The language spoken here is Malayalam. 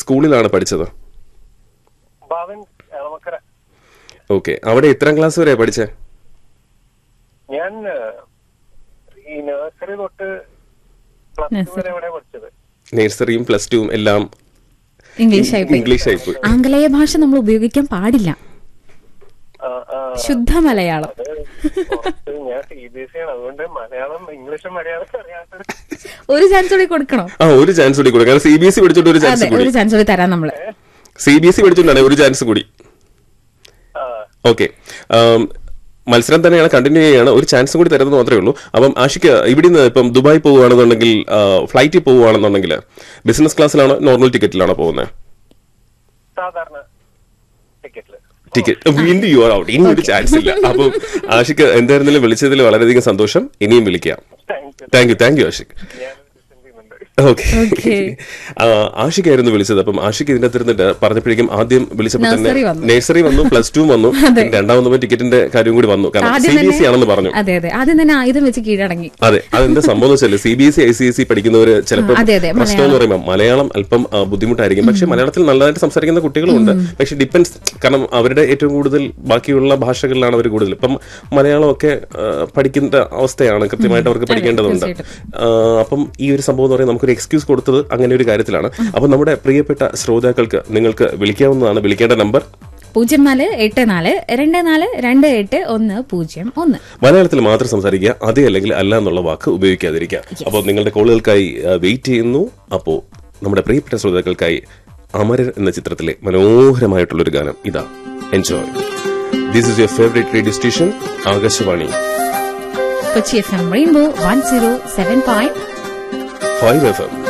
സ്കൂളിലാണ് പഠിച്ചത് ഭാവൻ എളമക്കര ഓക്കെ അവിടെ എത്രാം ക്ലാസ് വരെ പഠിച്ചേ ഞാൻ ഏഹ്, ഈ നഴ്സറി തൊട്ട് പ്ലസ് ടു വരെ ഇവിടെ പഠിച്ചത് നഴ്സറിയും പ്ലസ് ടുവും എല്ലാം ഇംഗ്ലീഷ് ആയി പോയി. ഇംഗ്ലീഷ് ആയിപ്പോയി ആംഗലേയ ഭാഷ നമ്മൾ ഉപയോഗിക്കാൻ പാടില്ല ആ, ആ, ശുദ്ധ മലയാളം അത് പുറത്ത് ഞാൻ സി ബി എസ് ആണ് അതുകൊണ്ട് മലയാളം ഇംഗ്ലീഷും മലയാളം അറിയാത്ത ഒരു ചാൻസ് കൂടി കൊടുക്കണോ ആ ഒരു ചാൻസ് കൂടി കൊടുക്കാം സി ബി എസ് ഇ പഠിച്ചോണ്ട് ഒരു ചാൻസ് അതെ കൂടി ഒരു ചാൻസ് കൂടി തരാം നമ്മള് സി ബി എസ് ഇ പഠിച്ചോണ്ടാണ് ഒരു ചാൻസ് കൂടി ആ, ഓക്കെ മത്സരം തന്നെയാണ് കണ്ടിന്യൂ ചെയ്യുകയാണ് ഒരു ചാൻസ് കൂടി തരുന്നത് മാത്രമേ ഉള്ളൂ അപ്പം ആഷിക്ക് ഇവിടുന്ന് ഇപ്പം ദുബായ് പോവുകയാണെന്നുണ്ടെങ്കിൽ ഫ്ലൈറ്റിൽ പോവുകയാണെന്നുണ്ടെങ്കിൽ ബിസിനസ് ക്ലാസ്സിലാണോ നോർമൽ ടിക്കറ്റിലാണോ പോകുന്നത് സാധാരണ ടിക്കറ്റില് ടിക്കറ്റ് വീണ്ടും യു ആർ ഔട്ട് ഇനി ഒരു ചാൻസ് ഇല്ല അപ്പം ആഷിക്ക് എന്തായിരുന്നാലും വിളിച്ചതിൽ വളരെയധികം സന്തോഷം ഇനിയും വിളിക്കാം thank you thank you thank you Ashiq ഞാൻ ലിസൺ ചെയ്യുന്നുണ്ട് ഓക്കെ ആഷിക്കായിരുന്നു വിളിച്ചത് അപ്പം ആഷിക്ക് ഇതിന്റെ അകത്ത് ഇരുന്നിട്ട് പറഞ്ഞപ്പോഴേക്കും ആദ്യം വിളിച്ചപ്പോൾ തന്നെ Nursery വന്നു. നഴ്സറി വന്നു പ്ലസ് ടു വന്നു പിന്നെ രണ്ടാമത് ടിക്കറ്റിന്റെ കാര്യം കൂടി വന്നു കാരണം സി ആദ്യം ബി എസ് ഇ ആണെന്ന് പറഞ്ഞു അതെ അതെ ആദ്യം തന്നെ ആയുധം വെച്ച് കീഴടങ്ങി അതെ അതെന്താ സംഭവം വെച്ചാൽ C B S E I C S E പഠിക്കുന്നവര് ചിലപ്പോൾ അതെ, അതെ, പ്രശ്നം എന്ന് പറയുമ്പോൾ മലയാളം അല്പം ആ, ബുദ്ധിമുട്ടായിരിക്കും പക്ഷെ മലയാളത്തിൽ നല്ലതായിട്ട് സംസാരിക്കുന്ന കുട്ടികളുണ്ട് പക്ഷെ ഡിപ്പെൻസ് കാരണം അവരുടെ ഏറ്റവും കൂടുതൽ ബാക്കിയുള്ള ഭാഷകളിലാണ് അവർ കൂടുതൽ ഇപ്പം മലയാളമൊക്കെ ആ, പഠിക്കേണ്ട അവസ്ഥയാണ് കൃത്യമായിട്ട് അവർക്ക് പഠിക്കേണ്ടതുണ്ട് ആ, അപ്പം ഈ ഒരു സംഭവം എന്ന് പറയുന്നത് നമുക്കൊരു എക്സ്ക്യൂസ് കൊടുത്തത് അങ്ങനെ ഒരു കാര്യത്തിലാണ് അപ്പം നമ്മുടെ പ്രിയപ്പെട്ട ശ്രോതാക്കൾക്ക് നിങ്ങൾക്ക് വിളിക്കാവുന്നതാണ് വിളിക്കേണ്ട നമ്പർ പൂജ്യം നാല് എട്ട് നാല് രണ്ട് നാല് രണ്ട് എട്ട് ഒന്ന് പൂജ്യം ഒന്ന് മലയാളത്തിൽ മാത്രം സംസാരിക്കുക അതേ അല്ലെങ്കിൽ അല്ല എന്നുള്ള വാക്ക് ഉപയോഗിക്കാതിരിക്കുക അപ്പോൾ നിങ്ങളുടെ കോളുകൾക്കായി വെയിറ്റ് ചെയ്യുന്നു അപ്പോൾ നമ്മുടെ പ്രിയപ്പെട്ട ശ്രോതാക്കൾക്കായി അമരൻ എന്ന ചിത്രത്തിലെ മനോഹരമായിട്ടുള്ളൊരു ഗാനം ഇതാ enjoy this is your favourite radio station Akashvani Kochi F M rainbow one zero seven point five F M